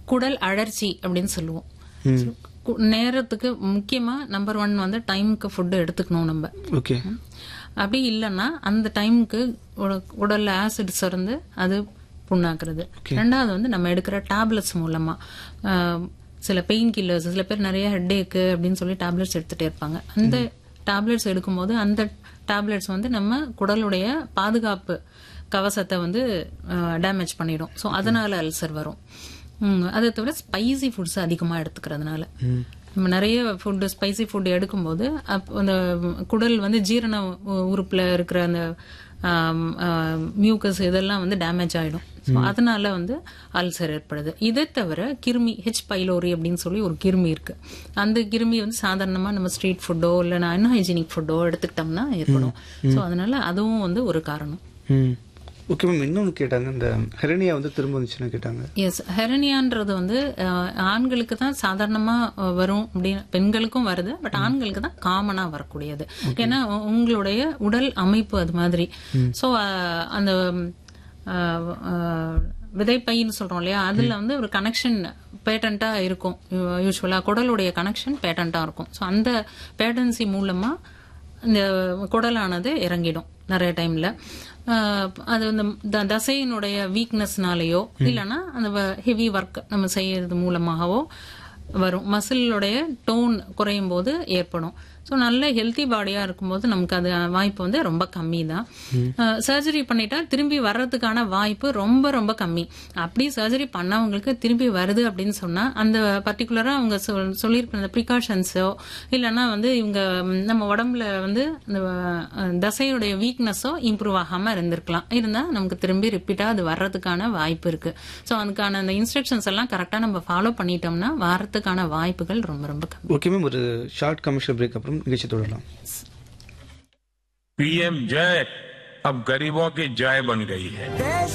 குடல் அழற்சி அப்படின்னு சொல்லுவோம் கு- நேரத்துக்கு முக்கியமா நம்பர் ஒன் வந்து டைமுக்கு ஃபுட்டு எடுத்துக்கணும் நம்ம ஓகே அப்படி இல்லைன்னா அந்த டைமுக்கு உடல்ல ஆசிட் சுரந்து அது புண்ணாக்குறது ரெண்டாவது வந்து நம்ம எடுக்கிற டேப்லெட்ஸ் மூலமா ஆஹ், சில பெயின் கில்லர்ஸ் சில பேர் நிறைய ஹெட்டேக்கு அப்படின்னு சொல்லி டேப்லெட்ஸ் எடுத்துட்டே இருப்பாங்க அந்த டேப்லெட்ஸ் எடுக்கும்போது அந்த டேப்லெட்ஸ் வந்து நம்ம குடலுடைய பாதுகாப்பு கவசத்தை வந்து டேமேஜ் பண்ணிடும் ஸோ அதனால அல்சர் வரும் ம், அதை தவிர ஸ்பைசி ஃபுட்ஸ் அதிகமாக எடுத்துக்கிறதுனால நம்ம நிறைய ஃபுட்டு ஸ்பைசி ஃபுட் எடுக்கும்போது அப்ப அந்த குடல் வந்து ஜீரண உ- உறுப்புல இருக்கிற அந்த மியூக்கஸ் இதெல்லாம் வந்து டேமேஜ் ஆயிடும் So, அதனால வந்து அல்சர் ஏற்படுது இதை தவிர கிருமி ஹெச் பைலோரி அப்படின்னு சொல்லி ஒரு கிருமி இருக்கு அந்த கிருமி வந்து சாதாரணமா நம்ம ஸ்ட்ரீட் ஃபுட்டோ இல்லைன்னா அன்ஹைஜீனிக் ஃபுட்டோ எடுத்துக்கிட்டோம்னா ஏற்படும் ஸோ அதனால அதுவும் வந்து ஒரு காரணம் ம் ஓகே மேம் இன்னொன்று கேட்டாங்க இந்த ஹெரனியா வந்து திரும்ப வந்துச்சுன்னு கேட்டாங்க எஸ் ஹெரனியான்றது வந்து அஹ், ஆண்களுக்கு தான் சாதாரணமா அஹ், வரும் அப்படின்னு பெண்களுக்கும் வருது பட் ஆண்களுக்கு தான் காமனா வரக்கூடியது ஏன்னா உ- உங்களுடைய உடல் அமைப்பு அது மாதிரி ஸோ அந்த அஹ், அஹ், விதைப்பைன்னு சொல்றோம் இல்லையா அதுல வந்து ஒரு கனெக்ஷன் பேட்டண்டா இருக்கும் யூஸ்வலா குடலுடைய கனெக்ஷன் பேட்டண்டா இருக்கும் ஸோ அந்த பேட்டன்சி மூலமா இந்த குடலானது இறங்கிடும் நிறைய டைம்ல ஆஹ் அது வந்து த- தசையினுடைய வீக்னஸ்னாலேயோ இல்லைன்னா அந்த ஹெவி ஒர்க் நம்ம செய்யறது மூலமாகவோ வரும் மசிலுடைய டோன் குறையும் போது ஏற்படும் ஸோ நல்ல ஹெல்த்தி பாடியா இருக்கும்போது நமக்கு அது வாய்ப்பு வந்து ரொம்ப கம்மி தான் சர்ஜரி பண்ணிட்டா திரும்பி வர்றதுக்கான வாய்ப்பு ரொம்ப ரொம்ப கம்மி அப்படி சர்ஜரி பண்ணவங்களுக்கு திரும்பி வருது அப்படின்னு சொன்னா அந்த பர்டிகுலரா அவங்க சொல்- சொல்லியிருக்கிற அந்த ப்ரிகாஷன்ஸோ இல்லைன்னா வந்து இவங்க ம், நம்ம உடம்புல வந்து அந்த அஹ், தசையுடைய வீக்னஸோ இம்ப்ரூவ் ஆகாம இருந்திருக்கலாம் இருந்தா நமக்கு திரும்பி ரிப்பீட்டா அது வர்றதுக்கான வாய்ப்பு இருக்கு ஸோ அதுக்கான அந்த இன்ஸ்ட்ரக்ஷன்ஸ் எல்லாம் கரெக்டா நம்ம ஃபாலோ பண்ணிட்டோம்னா வர்றதுக்கான வாய்ப்புகள் ரொம்ப ரொம்ப கம்மி ஓகே மேம் ஒரு ஷார்ட் கமர்ஷியல் பிரேக் அப்புறம் நிகழ்ச்சி தொடரலாம் पीएम जय अब गरीबों की जय बन गई है देश